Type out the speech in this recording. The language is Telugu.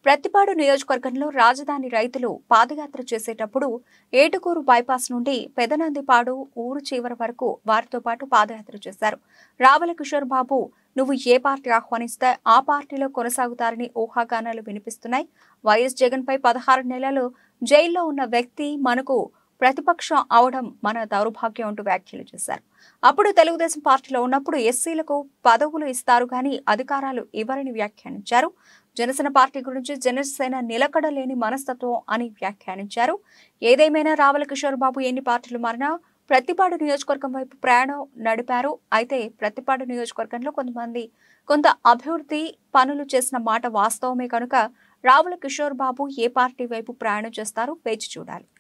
ప్రతిపాడు నియోజకవర్గంలో రాజధాని రైతులు పాదయాత్ర చేసేటప్పుడు ఏటుకూరు బైపాస్ నుండి పెదనందిపాడు ఊరు చివరి వరకు వారితో పాటు పాదయాత్ర చేశారు రావల కిషోర్ బాబు నువ్వు ఏ పార్టీ ఆహ్వానిస్తే ఆ పార్టీలో కొనసాగుతారని ఊహాగానాలు వినిపిస్తున్నాయి వైఎస్ జగన్ పై పదహారు నెలలు జైల్లో ఉన్న వ్యక్తి మనకు ప్రతిపక్షం అవడం మన దౌర్భాగ్యం అంటూ వ్యాఖ్యలు చేశారు అప్పుడు తెలుగుదేశం పార్టీలో ఉన్నప్పుడు ఎస్సీలకు పదవులు ఇస్తారు కానీ అధికారాలు ఇవ్వరని వ్యాఖ్యానించారు జనసేన పార్టీ గురించి జనసేన నిలకడ లేని మనస్తత్వం అని వ్యాఖ్యానించారు ఏదేమైనా రావల కిషోర్ బాబు ఎన్ని పార్టీలు మారినా ప్రతిపాడు నియోజకవర్గం వైపు ప్రయాణం నడిపారు అయితే ప్రతిపాడు నియోజకవర్గంలో కొంతమంది కొంత అభివృద్ధి పనులు చేసిన మాట వాస్తవమే కనుక రావుల కిషోర్ బాబు ఏ పార్టీ వైపు ప్రయాణం చేస్తారో వేచి చూడాలి